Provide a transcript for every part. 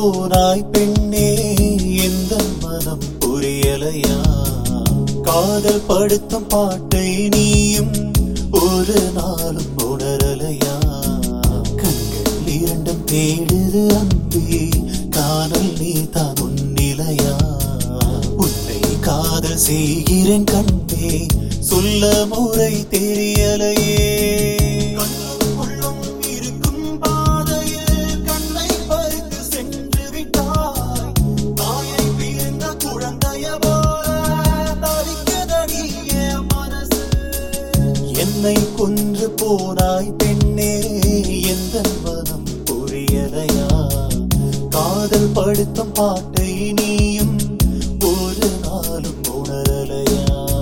போனாய் பெண்ணே எந்த மனம் புரியலையா காதல் படுத்தும் பாட்டை நீயும் ஒரு நாளும் உணரலையா கண்கள் இரண்டும் தேடுது அன்பே காதல் நீ தான் உன்னிலையா உன்னை காதல் செய்கிறேன் கண்டே சொல்ல முறை தெரியலையே கண்ணுக்குள்ளும் இருக்கும் பாதையில் கண்ணை பறித்து சென்று விட்டாய் தாயை பிரிந்த குழந்தைய போல தவிக்குதடி என் மனசு என்னை கொன்று போனாய் பெண்ணே எந்த மனம் புரியலையா காதல் படுத்தும் பாட்டை நீயும் ஒரு நாளும் உணரலையா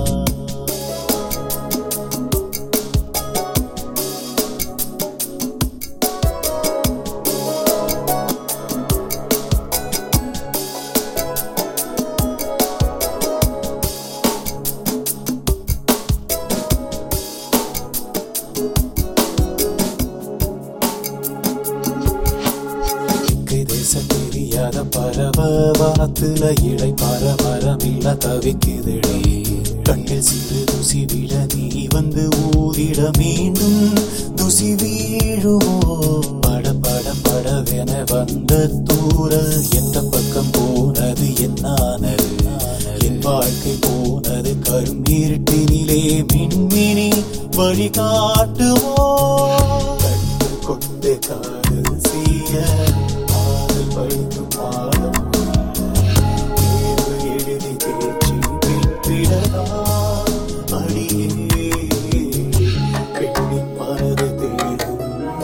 இக்கை தேசம் தெரியாத பறவ வானத்துல இலை பரமரமில்ல தவிக்குதடி கண்ணில் சிறு துசி விட நீ வந்து ஊதிட மீண்டும் துசி வீழுமோ பட பட படவென வந்த தூரல் எந்த பக்கம் போனது என்னானது என் வாழ்க்கை போனது கரும் இருட்டினிலே மின்மினி வழிகாட்டுமோ கண்டு கொண்டு காதல் செய்ய காதல் படிக்கும் பாடம் தேர்வு எழுதி தேர்ச்சி பெற்றிடலாம் அடியே பெண்ணின் மனது தேடும்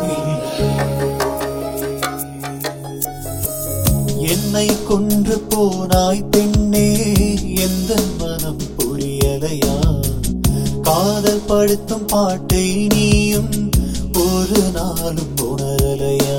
என்னை கொன்று போனாய் பெண்ணே எந்த மனம் புரியலையா காதல் படுத்தும் பாட்டை நீயும் ஒரு நாளும் உணரலையா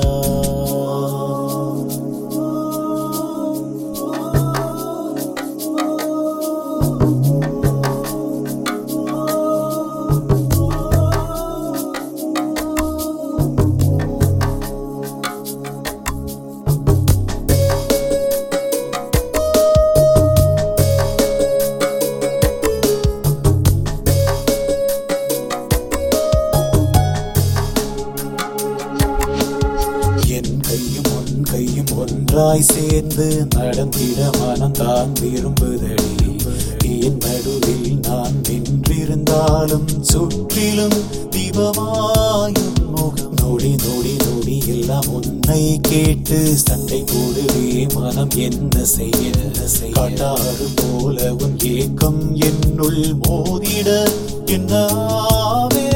என் கையும் உன் கையும் ஒன்றாய் சேர்ந்து நடந்திட மனம் தான் விரும்புதடி என் நடுவில் நான் நின்றிருந்தாலும் சுற்றிலும் தீபமாயும் முகம் நொடி நொடி நொடி எல்லாம் உன்னை கேட்டு சண்டை போடுவே மனம் என்ன செய்ய காட்டாறு போல உன் ஏக்கம் என்னுள் மோதிட என்ன ஆவே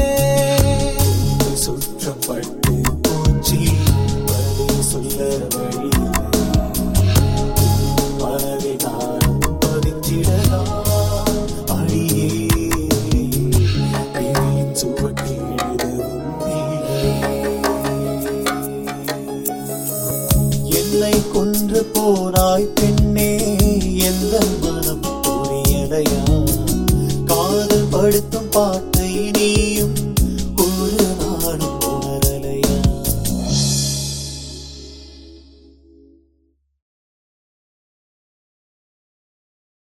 சுற்றப்பட்டு பூச்சி வழி சொல்ல வழி மனதை நான் பதிச்சிடலாம் அடியே பிரியின் சுவட்டி எழுதவும் என்னை கொன்று போனாய் பெண்ணே எந்த மனம் புரியலையா காதல் படுத்தும் பாட்டை நீ